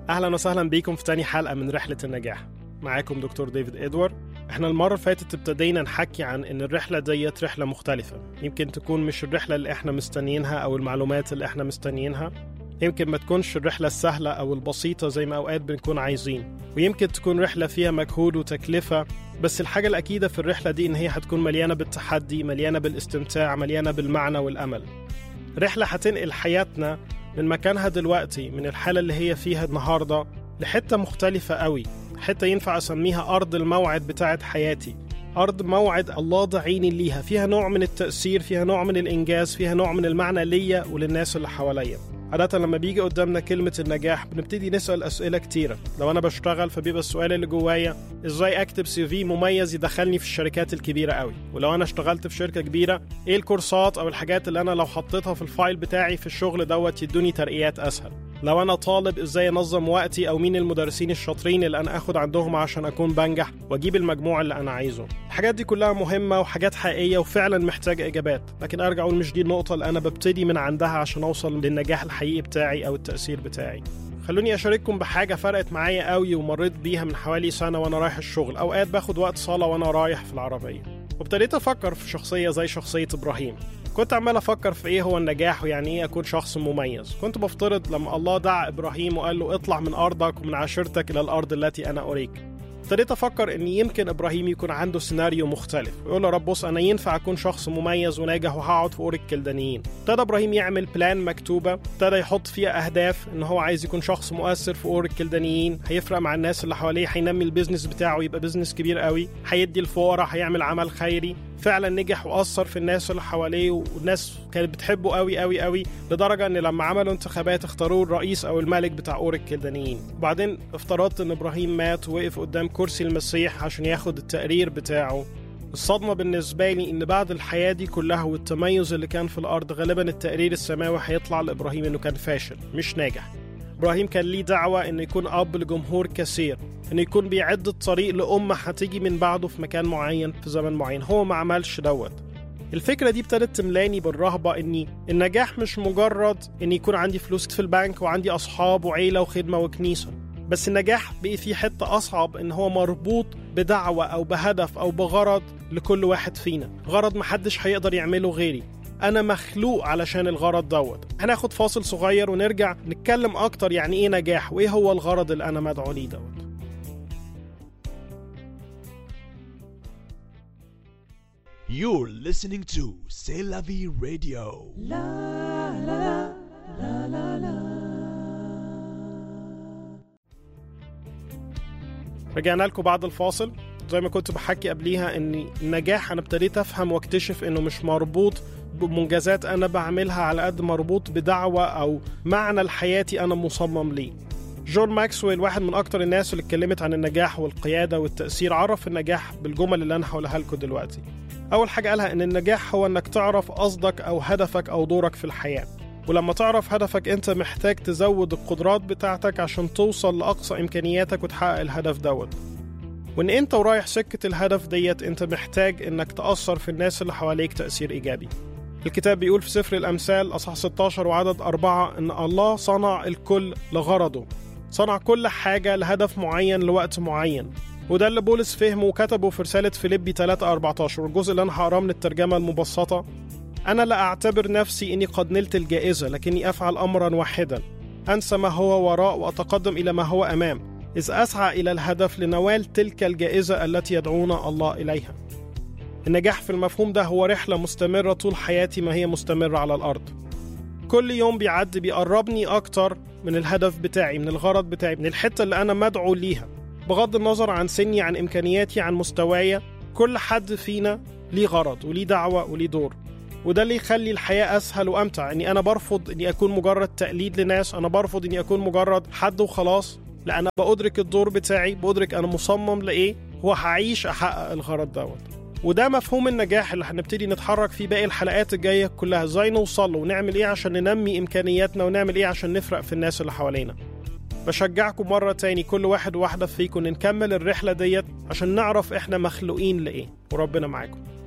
أهلا وسهلا بيكم في تاني حلقة من رحلة النجاح معاكم دكتور ديفيد إدوارد احنا المرة اللي فاتت ابتدينا نحكي عن ان الرحلة ديت رحلة مختلفة يمكن تكون مش الرحلة اللي احنا مستنيينها او المعلومات اللي احنا مستنيينها يمكن ما تكونش الرحلة السهلة أو البسيطة زي ما أوقات بنكون عايزين ويمكن تكون رحلة فيها مجهود وتكلفة بس الحاجة الأكيدة في الرحلة دي إن هي هتكون مليانة بالتحدي مليانة بالاستمتاع مليانة بالمعنى والأمل رحلة هتنقل حياتنا من مكانها دلوقتي من الحالة اللي هي فيها النهاردة لحتة مختلفة قوي حتة ينفع أسميها أرض الموعد بتاعت حياتي أرض موعد الله ضعيني ليها فيها نوع من التأثير فيها نوع من الإنجاز فيها نوع من المعنى ليا وللناس اللي حواليا عادة لما بيجي قدامنا كلمة النجاح بنبتدي نسأل أسئلة كتيرة لو أنا بشتغل فبيبقى السؤال اللي جوايا إزاي أكتب سي في مميز يدخلني في الشركات الكبيرة قوي ولو أنا اشتغلت في شركة كبيرة إيه الكورسات أو الحاجات اللي أنا لو حطيتها في الفايل بتاعي في الشغل دوت يدوني ترقيات أسهل لو انا طالب ازاي انظم وقتي او مين المدرسين الشاطرين اللي انا اخد عندهم عشان اكون بنجح واجيب المجموع اللي انا عايزه الحاجات دي كلها مهمه وحاجات حقيقيه وفعلا محتاجه اجابات لكن ارجع اقول مش دي النقطه اللي انا ببتدي من عندها عشان اوصل للنجاح الحقيقي بتاعي او التاثير بتاعي خلوني اشارككم بحاجه فرقت معايا قوي ومريت بيها من حوالي سنه وانا رايح الشغل اوقات باخد وقت صلاه وانا رايح في العربيه وابتديت افكر في شخصيه زي شخصيه ابراهيم كنت عمال افكر في ايه هو النجاح ويعني ايه اكون شخص مميز كنت بفترض لما الله دعا ابراهيم وقال له اطلع من ارضك ومن عشيرتك الى الارض التي انا اريك ابتديت افكر ان يمكن ابراهيم يكون عنده سيناريو مختلف ويقول له رب بص انا ينفع اكون شخص مميز وناجح وهقعد في اور الكلدانيين ابتدى ابراهيم يعمل بلان مكتوبه ابتدى يحط فيها اهداف ان هو عايز يكون شخص مؤثر في اور الكلدانيين هيفرق مع الناس اللي حواليه هينمي البيزنس بتاعه يبقى بيزنس كبير قوي هيدي الفقراء هيعمل عمل خيري فعلا نجح واثر في الناس اللي حواليه والناس كانت بتحبه قوي قوي قوي لدرجه ان لما عملوا انتخابات اختاروه الرئيس او الملك بتاع اور الكلدانيين وبعدين افترضت ان ابراهيم مات ووقف قدام كرسي المسيح عشان ياخد التقرير بتاعه الصدمة بالنسبة لي إن بعد الحياة دي كلها والتميز اللي كان في الأرض غالبا التقرير السماوي هيطلع لإبراهيم إنه كان فاشل مش ناجح إبراهيم كان ليه دعوة إنه يكون أب لجمهور كثير إنه يكون بيعد الطريق لأمة هتيجي من بعده في مكان معين في زمن معين هو ما عملش دوت الفكرة دي ابتدت تملاني بالرهبة إني النجاح مش مجرد إن يكون عندي فلوس في البنك وعندي أصحاب وعيلة وخدمة وكنيسة بس النجاح بقي فيه حتة أصعب إن هو مربوط بدعوة أو بهدف أو بغرض لكل واحد فينا غرض محدش هيقدر يعمله غيري أنا مخلوق علشان الغرض دوت هناخد فاصل صغير ونرجع نتكلم أكتر يعني إيه نجاح وإيه هو الغرض اللي أنا مدعو ليه دوت You're listening to C'est la vie radio. رجعنا لكم بعد الفاصل زي ما كنت بحكي قبليها ان النجاح انا ابتديت افهم واكتشف انه مش مربوط بمنجزات انا بعملها على قد مربوط بدعوه او معنى لحياتي انا مصمم ليه جون ماكسويل واحد من اكتر الناس اللي اتكلمت عن النجاح والقياده والتاثير عرف النجاح بالجمل اللي انا هقولها لكم دلوقتي اول حاجه قالها ان النجاح هو انك تعرف قصدك او هدفك او دورك في الحياه ولما تعرف هدفك انت محتاج تزود القدرات بتاعتك عشان توصل لاقصى امكانياتك وتحقق الهدف دوت وان انت ورايح سكه الهدف ديت انت محتاج انك تاثر في الناس اللي حواليك تاثير ايجابي الكتاب بيقول في سفر الامثال اصح 16 وعدد أربعة ان الله صنع الكل لغرضه صنع كل حاجه لهدف معين لوقت معين وده اللي بولس فهمه وكتبه في رسالة فيليبي 3 14 والجزء اللي أنا هقراه من الترجمة المبسطة أنا لا أعتبر نفسي إني قد نلت الجائزة لكني أفعل أمرا واحدا أنسى ما هو وراء وأتقدم إلى ما هو أمام إذ أسعى إلى الهدف لنوال تلك الجائزة التي يدعونا الله إليها النجاح في المفهوم ده هو رحلة مستمرة طول حياتي ما هي مستمرة على الأرض كل يوم بيعدي بيقربني أكتر من الهدف بتاعي من الغرض بتاعي من الحتة اللي أنا مدعو ليها بغض النظر عن سني عن إمكانياتي عن مستوايا كل حد فينا ليه غرض وليه دعوة وليه دور وده اللي يخلي الحياة أسهل وأمتع إني أنا برفض إني أكون مجرد تقليد لناس أنا برفض إني أكون مجرد حد وخلاص لا أنا بأدرك الدور بتاعي بأدرك أنا مصمم لإيه وهعيش أحقق الغرض دوت وده مفهوم النجاح اللي هنبتدي نتحرك فيه باقي الحلقات الجاية كلها ازاي نوصل له ونعمل ايه عشان ننمي امكانياتنا ونعمل ايه عشان نفرق في الناس اللي حوالينا بشجعكم مرة تاني كل واحد وواحدة فيكم نكمل الرحلة ديت عشان نعرف احنا مخلوقين لإيه وربنا معاكم